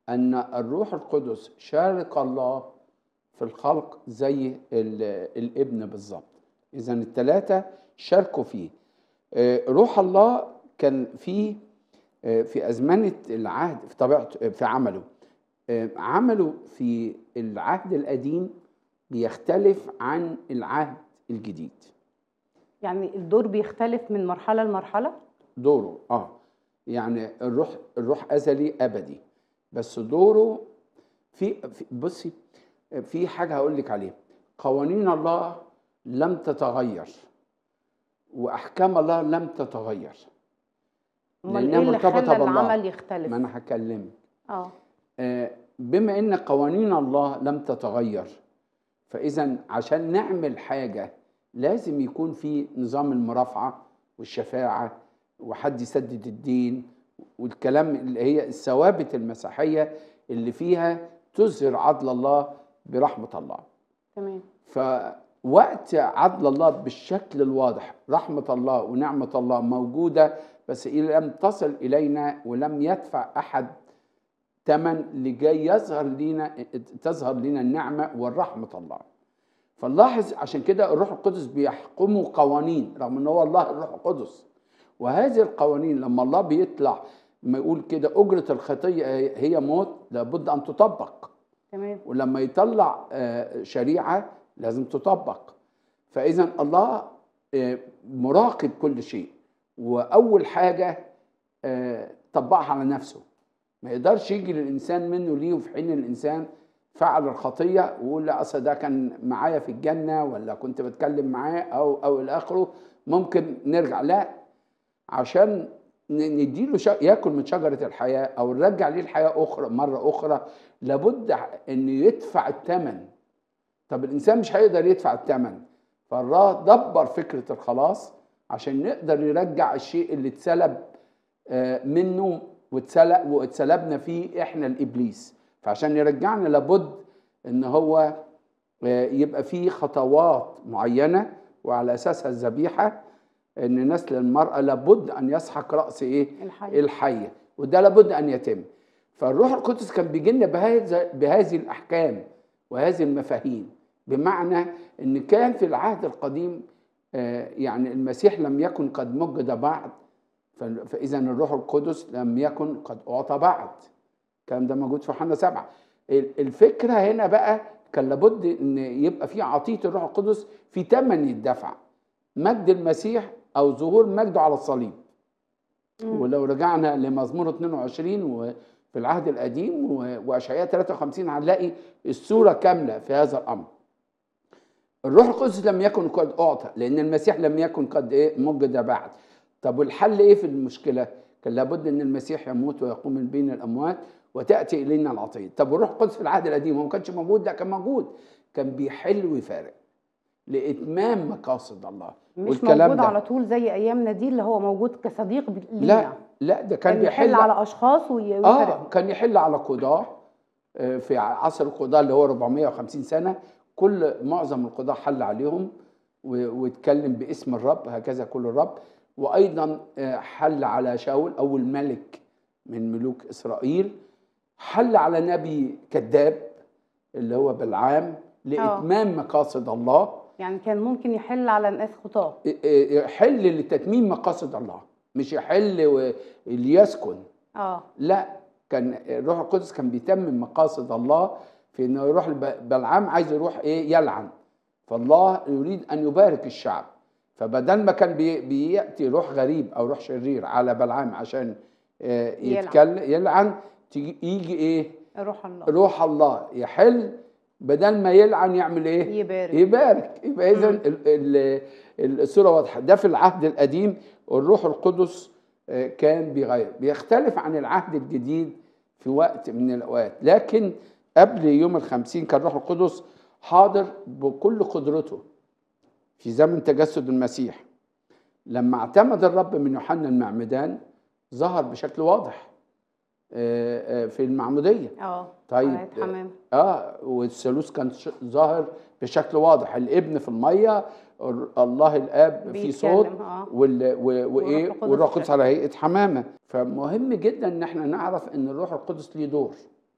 ان الروح القدس شارك الله في الخلق زي ال- الابن بالظبط اذا الثلاثه شاركوا فيه آه، روح الله كان فيه آه، في ازمنه العهد في طبيعته في عمله آه، عمله في العهد القديم بيختلف عن العهد الجديد يعني الدور بيختلف من مرحله لمرحله دوره اه يعني الروح الروح ازلي ابدي بس دوره في, في بصي في حاجه هقول لك عليها قوانين الله لم تتغير واحكام الله لم تتغير امال لأنها ايه اللي مرتبطة خلى بالله. العمل يختلف ما انا هكلمك اه آه، بما ان قوانين الله لم تتغير فاذا عشان نعمل حاجه لازم يكون في نظام المرافعه والشفاعه وحد يسدد الدين والكلام اللي هي الثوابت المسيحيه اللي فيها تظهر عدل الله برحمه الله تمام فوقت عدل الله بالشكل الواضح رحمة الله ونعمة الله موجودة بس لم تصل إلينا ولم يدفع أحد ثمن لجاي يظهر لنا تظهر لنا النعمة والرحمة الله فنلاحظ عشان كده الروح القدس بيحكمه قوانين رغم ان هو الله الروح القدس وهذه القوانين لما الله بيطلع ما يقول كده أجرة الخطية هي موت لابد أن تطبق تمام ولما يطلع آه، شريعه لازم تطبق فاذا الله آه، مراقب كل شيء واول حاجه آه، طبقها على نفسه ما يقدرش يجي للانسان منه ليه وفي حين الانسان فعل الخطيه ويقول لا اصل ده كان معايا في الجنه ولا كنت بتكلم معاه او او الى اخره ممكن نرجع لا عشان ن- نديله شا... ياكل من شجره الحياه او نرجع ليه الحياه اخرى مره اخرى لابد انه يدفع الثمن طب الانسان مش هيقدر يدفع الثمن فالله دبر فكره الخلاص عشان نقدر يرجع الشيء اللي اتسلب آه، منه واتسلب واتسلبنا فيه احنا الابليس فعشان يرجعنا لابد ان هو آه، يبقى فيه خطوات معينه وعلى اساسها الذبيحه ان نسل المراه لابد ان يسحق راس ايه الحي الحيه وده لابد ان يتم فالروح القدس كان بيجي لنا بهذا بهذه الاحكام وهذه المفاهيم بمعنى ان كان في العهد القديم آه، يعني المسيح لم يكن قد مجد بعد ف- فاذا الروح القدس لم يكن قد اعطى بعد الكلام ده موجود في يوحنا سبعه ال- الفكره هنا بقى كان لابد ان يبقى في عطيه الروح القدس في ثمن يدفع مجد المسيح او ظهور مجده على الصليب مم. ولو رجعنا لمزمور 22 وفي العهد القديم و- واشعياء 53 هنلاقي الصوره كامله في هذا الامر. الروح القدس لم يكن قد اعطى لان المسيح لم يكن قد ايه مجد بعد. طب والحل ايه في المشكله؟ كان لابد ان المسيح يموت ويقوم من بين الاموات وتاتي الينا العطيه. طب والروح القدس في العهد القديم هو ما كانش موجود؟ لا كان موجود. كان بيحل ويفارق لاتمام مقاصد الله. مش والكلام موجود ده. على طول زي ايامنا دي اللي هو موجود كصديق ب- لا لينا لا ده كان كان يحل بيحل على اشخاص وي- اه ويفرق كان يحل على قضاة آه، في عصر القضاة اللي هو 450 سنة كل معظم القضاة حل عليهم و- واتكلم باسم الرب هكذا كل الرب وأيضا آه، حل على شاول أول ملك من ملوك إسرائيل حل على نبي كذاب اللي هو بالعام لإتمام مقاصد الله يعني كان ممكن يحل على ناس خطاه حل لتتميم مقاصد الله مش يحل و- ليسكن اه لا كان الروح القدس كان بيتمم مقاصد الله في انه يروح لب- بلعام عايز يروح ايه يلعن فالله يريد ان يبارك الشعب فبدل ما كان بي بياتي روح غريب او روح شرير على بلعام عشان آه، يلعن. يتكلم يلعن تيجي يجي ايه روح الله روح الله يحل بدل ما يلعن يعمل ايه يبارك يبارك يبقى اذا مم. ال- ال- الصوره واضحه ده في العهد القديم الروح القدس آه، كان بيغير بيختلف عن العهد الجديد في وقت من الاوقات لكن قبل يوم الخمسين كان الروح القدس حاضر بكل قدرته في زمن تجسد المسيح لما اعتمد الرب من يوحنا المعمدان ظهر بشكل واضح آه، آه، في المعموديه اه طيب على حمام اه والثالوث كان ش- ظاهر بشكل واضح الابن في الميه ال- الله الاب في بيتكلم، صوت اه وال و- وايه القدس والروح القدس شكل. على هيئه حمامه فمهم جدا ان احنا نعرف ان الروح القدس ليه دور